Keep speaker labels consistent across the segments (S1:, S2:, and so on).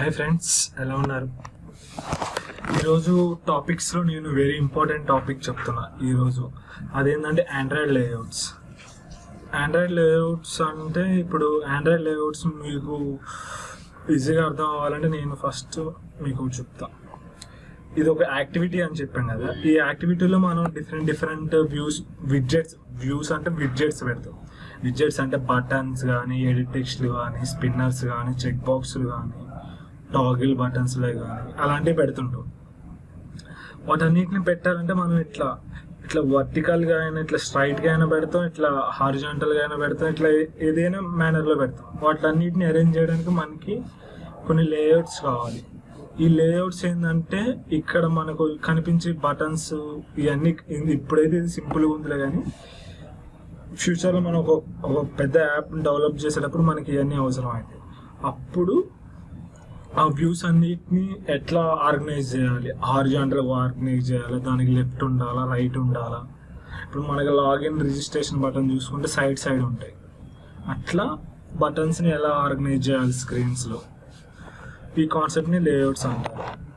S1: Hi friends ఎలా ఉన్నారు ఈరోజు టాపిక్స్లో నేను వెరీ ఇంపార్టెంట్ టాపిక్ చెప్తున్నా ఈరోజు అదేంటంటే ఆండ్రాయిడ్ లేఅవుట్స్ ఆండ్రాయిడ్ లేఅవుట్స్ అంటే ఇప్పుడు ఆండ్రాయిడ్ లేఅవుట్స్ మీకు ఈజీగా అర్థం అవ్వాలంటే నేను ఫస్ట్ మీకు చెప్తా ఇది ఒక యాక్టివిటీ అని చెప్పాం కదా ఈ యాక్టివిటీలో మనం different different views widgets views అంటే విడ్జెట్స్ పెడతాం విడ్జెట్స్ అంటే బటన్స్ కానీ ఎడిట్ టెక్స్ట్లు కానీ స్పిన్నర్స్ కానీ చెక్ బాక్స్లు కానీ టాగిల్ బటన్స్లే కానీ అలాంటివి పెడుతుంటాం వాటన్నిటిని పెట్టాలంటే మనం ఇట్లా ఇట్లా వర్టికల్గా అయినా ఇట్లా స్ట్రైట్గా అయినా పెడతాం ఇట్లా హారిజాంటల్గా అయినా పెడతాం ఇట్లా ఏదైనా మేనర్లో పెడతాం వాటిలన్నిటిని అరేంజ్ చేయడానికి మనకి కొన్ని లేఅవుట్స్ కావాలి ఈ లేఅవుట్స్ ఏంటంటే ఇక్కడ మనకు కనిపించే బటన్స్ ఇవన్నీ ఇది- ఇప్పుడైతే ఇది సింపుల్గా ఉందిలే కానీ ఫ్యూచర్లో మనం ఒక ఒక పెద్ద యాప్ డెవలప్ చేసేటప్పుడు మనకి ఇవన్నీ అవసరం అవుతాయి అప్పుడు ఆ వ్యూస్ అన్నిటిని ఎట్లా ఆర్గనైజ్ చేయాలి హారిజాంటల్గా ఆర్గనైజ్ చేయాలి దానికి లెఫ్ట్ ఉండాలా రైట్ ఉండాలా ఇప్పుడు మనకి లాగిన్ రిజిస్ట్రేషన్ బటన్ చూసుకుంటే సైడ్ సైడ్ ఉంటాయి అట్లా బటన్స్ని ఎలా ఆర్గనైజ్ చేయాలి స్క్రీన్స్లో ఈ కాన్సెప్ట్ని లేఅవుట్స్ అంటారు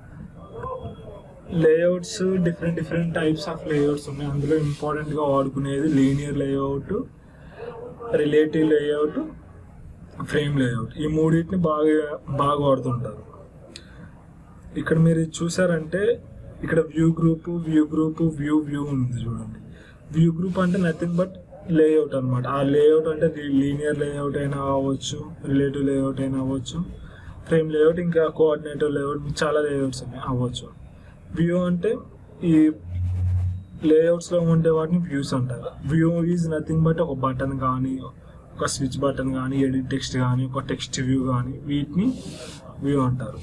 S1: layouts different different types of layouts ఉన్నాయి అందులో ఇంపార్టెంట్గా వాడుకునేది linear layout relative layout frame layout ఈ మూడింటిని బాగా బాగా వాడుతుంటారు ఇక్కడ మీరు ఇది చూసారంటే ఇక్కడ view group view group view view ఉంది చూడండి వ్యూ గ్రూప్ అంటే నథింగ్ బట్ లేఅవుట్ అనమాట ఆ లేఅవుట్ అంటే లీనియర్ లేఅవుట్ అయినా అవ్వచ్చు రిలేటివ్ లేఅవుట్ అయినా అవ్వచ్చు ఫ్రేమ్ లేఅవుట్ ఇంకా కోఆర్డినేటివ్ లేఅవుట్ చాలా లేఅవుట్స్ ఉన్నాయి అవ్వచ్చు వ్యూ అంటే ఈ లేఅవుట్స్లో ఉండే వాటిని వ్యూస్ అంటారు వ్యూ ఈజ్ నథింగ్ బట్ ఒక బటన్ కానీ ఒక స్విచ్ బటన్ కానీ ఎడిట్ టెక్స్ట్ కానీ ఒక టెక్స్ట్ వ్యూ కానీ వీటిని వ్యూ అంటారు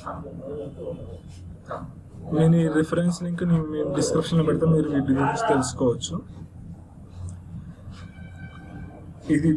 S1: నేను ఈ రిఫరెన్స్ లింక్ నేను మీ డిస్క్రిప్షన్లో పెడతా మీరు వీటి గురించి తెలుసుకోవచ్చు ఇది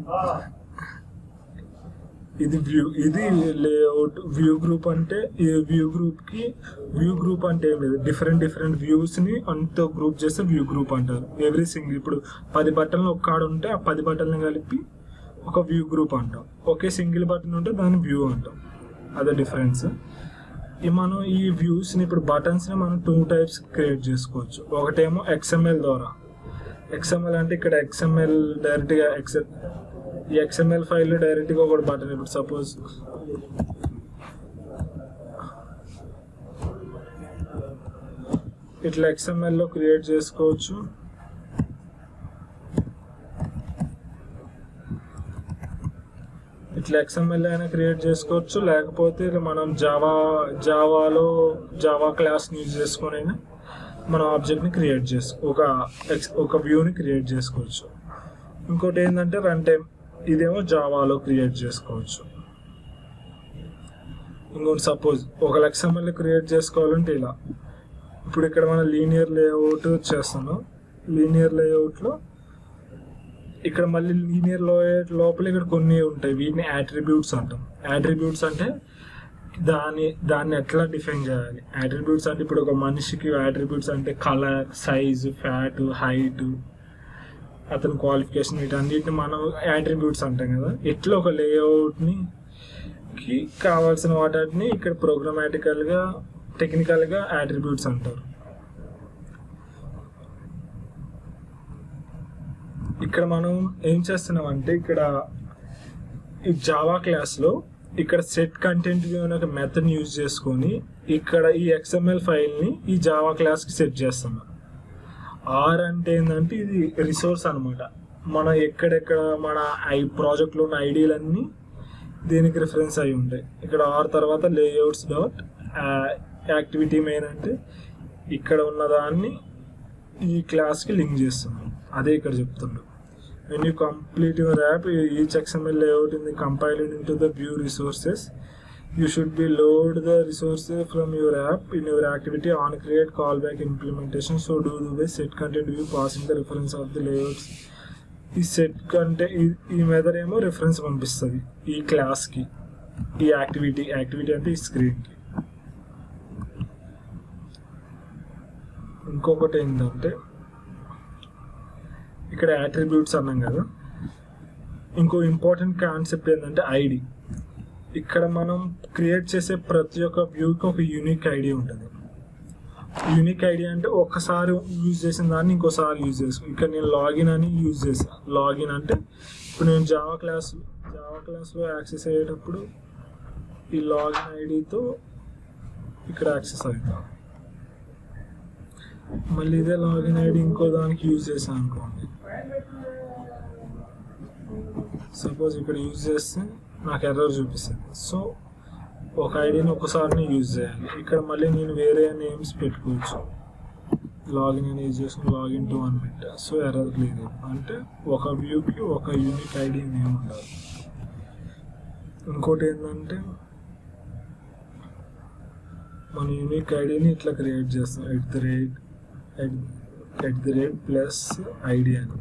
S1: ఇది వ్యూ ఇది లేఅవుట్ వ్యూ గ్రూప్ అంటే ఈ వ్యూ గ్రూప్ కి వ్యూ గ్రూప్ అంటే ఏం లేదు డిఫరెంట్ డిఫరెంట్ వ్యూస్ ని అంత గ్రూప్ చేస్తే వ్యూ గ్రూప్ అంటారు ఎవ్రీ సింగిల్ ఇప్పుడు పది బటన్లు ఒక కాడ ఉంటే ఆ పది బటన్లు కలిపి ఒక వ్యూ గ్రూప్ అంటాం ఒకే సింగిల్ బటన్ ఉంటే దాన్ని వ్యూ అంటాం అదే డిఫరెన్స్ ఈ మనం ఈ వ్యూస్ ని ఇప్పుడు బటన్స్ ని మనం టూ టైప్స్ క్రియేట్ చేసుకోవచ్చు ఒకటేమో ఎక్స్ఎంఎల్ ద్వారా ఎక్స్ఎంఎల్ అంటే ఇక్కడ ఎక్స్ఎంఎల్ డైరెక్ట్ గా ఎక్సెల్ ఈ ఎక్స్ఎంఎల్ ఫైల్ డైరెక్ట్ గా ఒక బటన్ ఇప్పుడు సపోజ్ ఇట్లా XML లో క్రియేట్ చేసుకోవచ్చు ఇట్లా ఎక్స్ఎంఎల్ అయినా క్రియేట్ చేసుకోవచ్చు లేకపోతే ఇలా మనం జావా జావాలో జావా క్లాస్ని యూజ్ చేసుకొని అయినా మన ఆబ్జెక్ట్ని క్రియేట్ చేసుకో ఒక ex- ఒక వ్యూని క్రియేట్ చేసుకోవచ్చు ఇంకోటి ఏంటంటే రన్ టైం ఇదేమో జావాలో క్రియేట్ చేసుకోవచ్చు ఇంకోటి సపోజ్ ఒక ఎక్స్ఎంఎల్ క్రియేట్ చేసుకోవాలంటే ఇలా ఇప్పుడు ఇక్కడ మనం లీనియర్ లేఅవుట్ చేస్తున్నాం లీనియర్ లేఅవుట్లో ఇక్కడ మళ్ళీ లీనియర్ లేఅవుట్ లోపల ఇక్కడ కొన్ని ఉంటాయి వీటిని యాట్రిబ్యూట్స్ అంటాం యాట్రిబ్యూట్స్ అంటే దాని దాన్ని ఎట్లా డిఫైన్ చేయాలి యాట్రిబ్యూట్స్ అంటే ఇప్పుడు ఒక మనిషికి యాట్రిబ్యూట్స్ అంటే కలర్ సైజ్ ఫ్యాట్ హైట్ అతని క్వాలిఫికేషన్ వీటన్నిటిని మనం యాట్రిబ్యూట్స్ అంటాం కదా ఎట్లా ఒక లేఅవుట్ని కి కావాల్సిన వాటిని ఇక్కడ ప్రోగ్రామాటికల్గా టెక్నికల్గా యాట్రిబ్యూట్స్ అంటారు ఇక్కడ మనం ఏం చేస్తున్నాం అంటే ఇక్కడ ఈ జావా క్లాస్లో ఇక్కడ సెట్ కంటెంట్ అనే ఒక మెథడ్ యూజ్ చేసుకొని ఇక్కడ ఈ ఎక్స్ఎంఎల్ ఫైల్ని ఈ జావా క్లాస్కి సెట్ చేస్తున్నాం ఆర్ అంటే ఏంటంటే ఇది రిసోర్స్ అనమాట మన ఎక్కడెక్కడ మన ఐ ప్రాజెక్ట్లో ఉన్న ఐడీలన్నీ దీనికి రిఫరెన్స్ అయి ఉంటాయి ఇక్కడ ఆర్ తర్వాత లేఅవుట్స్ డాట్ యాక్టివిటీ మెయిన్ అంటే ఇక్కడ ఉన్న దాన్ని ఈ క్లాస్కి లింక్ చేస్తున్నాం అదే ఇక్కడ చెప్తుండ్రు when you complete your app each xml layout in the compiled into the view resources you should be load the resources from your app in your activity on create callback implementation so do the way set content view passing the reference of the layouts ఈ set కంటే ఈ- ఈ method ఏమో reference పంపిస్తుంది ఈ క్లాస్కి ఈ activity activity అంటే ఈ స్క్రీన్కి ఇంకొకటి ఏంటంటే ఇక్కడ యాట్రిబ్యూట్స్ అన్నాం కదా ఇంకో ఇంపార్టెంట్ కాన్సెప్ట్ ఏంటంటే ఐడి ఇక్కడ మనం క్రియేట్ చేసే ప్రతి ఒక్క వ్యూకి ఒక యూనిక్ ఐడి ఉంటుంది యూనిక్ ఐడి అంటే ఒక్కసారి యూజ్ చేసిన దాన్ని ఇంకోసారి యూజ్ చేసుకో ఇక్కడ నేను లాగిన్ అని యూజ్ చేసాను లాగిన్ అంటే ఇప్పుడు నేను జావా క్లాస్ జావా క్లాస్లో యాక్సెస్ అయ్యేటప్పుడు ఈ లాగిన్ ఐడితో ఇక్కడ యాక్సెస్ అవుతాం మళ్ళీ ఇదే లాగిన్ ఐడి ఇంకో దానికి యూజ్ చేసాను అనుకోండి సపోజ్ ఇక్కడ యూజ్ చేస్తే నాకు ఎర్రర్ చూపిస్తుంది సో ఒక ఐడిని ఒకసారి యూజ్ చేయాలి ఇక్కడ మళ్ళీ నేను వేరే నేమ్స్ పెట్టుకోవచ్చు లాగిన్ అని యూజ్ చేసుకుని లాగిన్ టు అని పెట్టా సో ఎర్రర్ లేదు అంటే ఒక వ్యూకి ఒక యూనిక్ ఐడి నేమ్ ఉండాలి ఇంకోటి ఏంటంటే మన యూనిక్ ఐడిని ఇట్లా క్రియేట్ చేస్తాం at the rate at the rate plus ID అని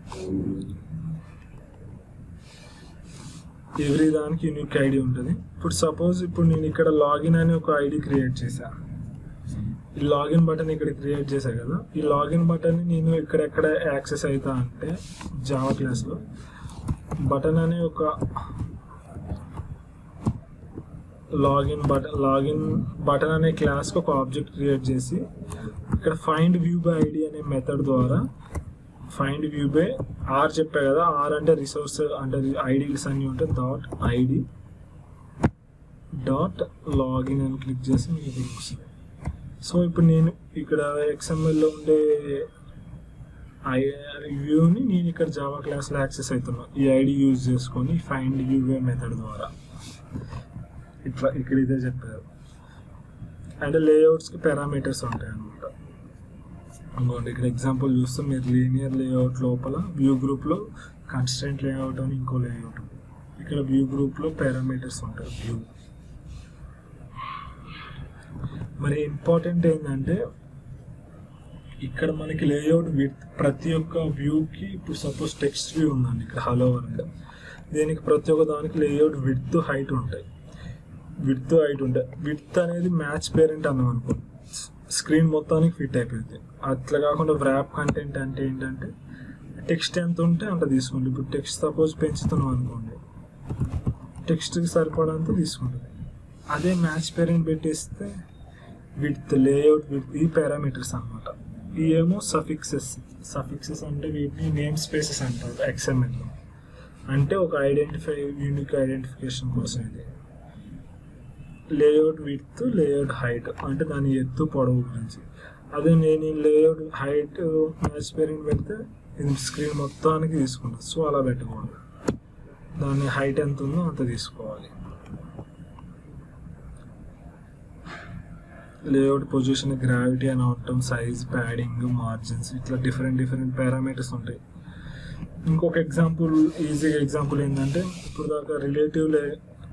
S1: ఎవ్రీ దానికి యూనిక్ ఐడి ఉంటుంది ఇప్పుడు సపోజ్ ఇప్పుడు నేను ఇక్కడ లాగిన్ అని ఒక ఐడి క్రియేట్ చేశా ఈ లాగిన్ బటన్ ఇక్కడ క్రియేట్ చేశా కదా ఈ లాగిన్ బటన్ నేను ఇక్కడెక్కడ యాక్సెస్ అవుతా అంటే జావా క్లాస్లో బటన్ అనే ఒక లాగిన్ బటన్ లాగిన్ బటన్ అనే క్లాస్కి ఒక ఆబ్జెక్ట్ క్రియేట్ చేసి ఇక్కడ ఫైండ్ వ్యూ బై ఐడి అనే మెథడ్ ద్వారా ఫైండ్ వ్యూ బై ఆర్ చెప్పా కదా ఆర్ అంటే రిసోర్స్ అంటే ఐడీస్ అన్ని ఉంటే డాట్ ఐడి డాట్ లాగిన్ అని క్లిక్ చేసి మీకు ఇది వస్తుంది సో ఇప్పుడు నేను ఇక్కడ ఎక్స్ఎంఎల్లో ఉండే ఐ వ్యూని నేను ఇక్కడ జావా క్లాస్లో యాక్సెస్ అవుతున్నాను ఈ ఐడి యూజ్ చేసుకొని ఫైండ్ యూవే మెథడ్ ద్వారా ఇట్లా ఇక్కడ ఇదే చెప్పారు అండ్ లేఅవుట్స్కి పారామీటర్స్ ఉంటాయి అనమాట ఇంకోటి ఇక్కడ ఎగ్జాంపుల్ చూస్తే మీరు లీనియర్ లేఅవుట్ లోపల వ్యూ గ్రూప్లో కన్స్టెంట్ లేఅవుట్ అని ఇంకో లేఅవుట్ ఉంది ఇక్కడ వ్యూ గ్రూప్లో పారామీటర్స్ ఉంటాయి వ్యూ మరి ఇంపార్టెంట్ ఏంటంటే ఇక్కడ మనకి లేఅవుట్ విత్ ప్రతి ఒక్క వ్యూకి ఇప్పుడు సపోజ్ టెక్స్ట్ వ్యూ ఉందండి ఇక్కడ హలో అని దీనికి ప్రతి ఒక్క దానికి లేఅవుట్ విత్ హైట్ ఉంటాయి విత్ హైట్ ఉంటాయి విత్ అనేది మ్యాచ్ పేరెంట్ అన్నాం అనుకో స్క్రీన్ మొత్తానికి ఫిట్ అయిపోయింది అట్లా కాకుండా వ్రాప్ కంటెంట్ అంటే ఏంటంటే టెక్స్ట్ ఎంత ఉంటే అంత తీసుకోండి ఇప్పుడు టెక్స్ట్ సపోజ్ పెంచుతున్నాం అనుకోండి టెక్స్ట్కి సరిపడంత తీసుకుంటుంది అదే మ్యాచ్ పేరెంట్ పెట్టేస్తే విత్ లేఅవుట్ విత్ ఈ పారామీటర్స్ అనమాట ఈ ఏమో సఫిక్సెస్ సఫిక్సెస్ అంటే వీటిని నేమ్ స్పేసెస్ అంటారు ఎక్స్ఎంఎల్లో అంటే ఒక ఐడెంటిఫై యూనిక్ ఐడెంటిఫికేషన్ కోసం ఇది లేఅవుట్ విత్ లేఅవుట్ హైట్ అంటే దాని ఎత్తు పొడవు గురించి అదే నేను ఈ లేఅవుట్ హైట్ మ్యాచ్ పేరెంట్ పెడితే ఇది స్క్రీన్ మొత్తానికి తీసుకుంటుంది సో అలా పెట్టుకోండి దాని హైట్ ఎంత ఉందో అంత తీసుకోవాలి లేఅవుట్ పొజిషన్ గ్రావిటీ అని అవటం సైజ్ ప్యాడింగ్ మార్జిన్స్ ఇట్లా డిఫరెంట్ డిఫరెంట్ పారామీటర్స్ ఉంటాయి ఇంకొక ఎగ్జాంపుల్ ఈజీగా ఎగ్జాంపుల్ ఏంటంటే ఇప్పుడు దాకా రిలేటివ్ లే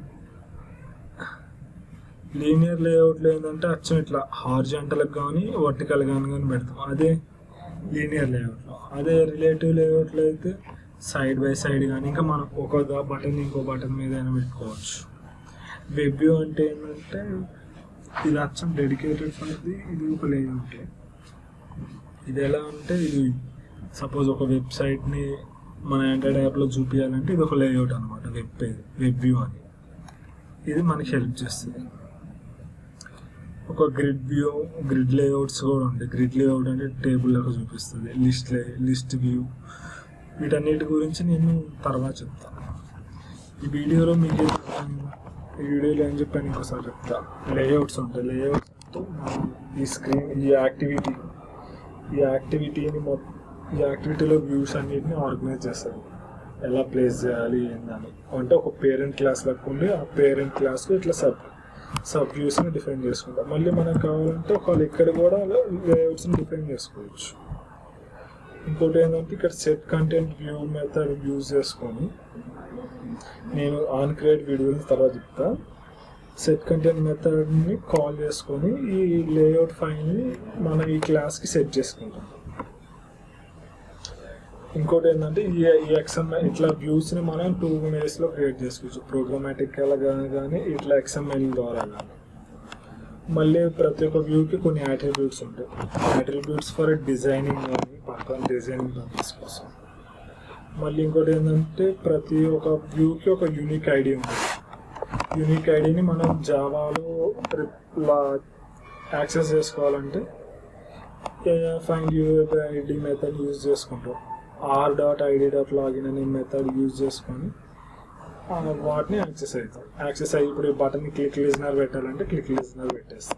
S1: లీనియర్ లేఅవుట్లో ఏంటంటే అచ్చం ఇట్లా హార్జెంటల్కి కానీ వర్టికల్ కానీ కానీ పెడతాం అదే లీనియర్ లేఅవుట్లో అదే రిలేటివ్ లేఅవుట్లో అయితే సైడ్ బై సైడ్ కానీ ఇంకా మనం ఒక బటన్ ఇంకో బటన్ మీద అయినా పెట్టుకోవచ్చు వెబ్ వ్యూ అంటే ఏంటంటే ఇది అచ్చం డెడికేటెడ్ ఫర్ ది ఇది ఒక లేఅవుట్ ఇది ఎలా అంటే ఇది సపోజ్ ఒక వెబ్సైట్ని మన ఆండ్రాయిడ్ యాప్లో చూపించాలంటే ఇది ఒక లేఅవుట్ అనమాట వెబ్ పేజ్ వెబ్ వ్యూ అని ఇది మనకి హెల్ప్ చేస్తుంది ఒక గ్రిడ్ వ్యూ గ్రిడ్ లేఅవుట్స్ కూడా ఉంటాయి గ్రిడ్ లేఅవుట్ అంటే టేబుల్ లాగా చూపిస్తుంది లిస్ట్ లే లిస్ట్ వ్యూ వీటన్నిటి గురించి నేను తర్వాత చెప్తాను ఈ వీడియోలో మీకు ఏం చెప్పాను? ఈ వీడియోలో ఏం చెప్పాను ఇంకోసారి చెప్తా లేఅవుట్స్ ఉంటాయి లేఅవుట్స్ అంటే మనం ఈ స్క్రీన్ ఈ యాక్టివిటీ ఈ యాక్టివిటీని మొత్తం ఈ యాక్టివిటీలో వ్యూస్ అన్నిటిని ఆర్గనైజ్ చేస్తారు ఎలా ప్లేస్ చేయాలి ఏందని అంటే ఒక పేరెంట్ క్లాస్ లెక్క ఉండి ఆ పేరెంట్ క్లాస్లో ఇట్లా సబ్ సబ్ వ్యూస్ని డిఫైన్ చేసుకుంటాం మళ్ళీ మనకు కావాలంటే ఒకళ్ళు ఇక్కడ కూడా లేఅవుట్స్ని డిఫైన్ చేసుకోవచ్చు ఇంకోటి ఏంటంటే ఇక్కడ set content view method use చేసుకొని నేను ఆన్ క్రియేట్ వీడియో గురించి తర్వాత చెప్తా సెట్ కంటెంట్ మెథడ్ని కాల్ చేసుకొని ఈ లేఅవుట్ ఫైల్ని మనం ఈ క్లాస్కి సెట్ చేసుకుంటాం ఇంకోటి ఏంటంటే ఈ ఈ ఎక్స్ఎంఎల్ ఇట్లా వ్యూస్ని మనం టూ వేస్లో క్రియేట్ చేసుకోవచ్చు ప్రోగ్రామాటిక్ కానీ కానీ ఇట్లా ఎక్స్ఎంఎల్ ద్వారా కానీ మళ్ళీ ప్రతి ఒక్క వ్యూకి కొన్ని యాట్రిబ్యూట్స్ ఉంటాయి యాట్రిబ్యూట్స్ ఫర్ డిజైనింగ్ కానీ పక్కన డిజైనింగ్ పర్పస్ కోసం మళ్ళీ ఇంకోటి ఏంటంటే ప్రతి ఒక్క వ్యూకి ఒక యూనిక్ ఐడి ఉంటుంది యూనిక్ ఐడిని మనం జావాలో యాక్సెస్ చేసుకోవాలంటే ఫైండ్ యూఐపి ఐడి మెథడ్ యూజ్ చేసుకుంటాం R dot ID dot login అనే మెథడ్ యూజ్ చేసుకొని ఆ, వాటిని యాక్సెస్ అవుతాం యాక్సెస్ అయ్యి ఇప్పుడు ఈ బటన్ క్లిక్ లిజనర్ పెట్టాలంటే క్లిక్ లిజనర్ పెట్టేస్తాం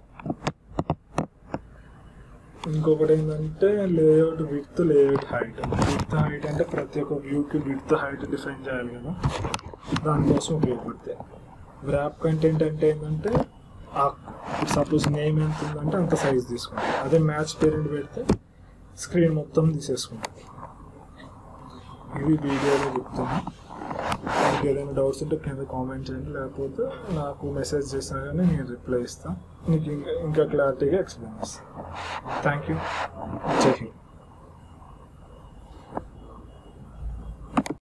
S1: ఇంకొకటి ఏంటంటే layout width layout height width height అంటే ప్రతి ఒక్క వ్యూకి విత్ హైట్ డిఫైన్ చేయాలి కదా దానికోసం ఉపయోగపడతాయి వ్రాప్ కంటెంట్ అంటే ఏంటంటే సపోజ్ నేమ్ ఎంత ఉందంటే అంత సైజ్ తీసుకుంటాం అదే మ్యాచ్ పేరెంట్ పెడితే స్క్రీన్ మొత్తం తీసేసుకుంటాం ఇది వీడియోలో చెప్తాను మీకు ఏదైనా డౌట్స్ ఉంటే కింద కామెంట్ చేయండి లేకపోతే నాకు మెసేజ్ చేసినా కానీ నేను రిప్లై ఇస్తాను మీకు ఇంకా ఇంకా క్లారిటీగా ఎక్స్ప్లెయిన్ చేస్తాను థ్యాంక్ యూ జై హింద్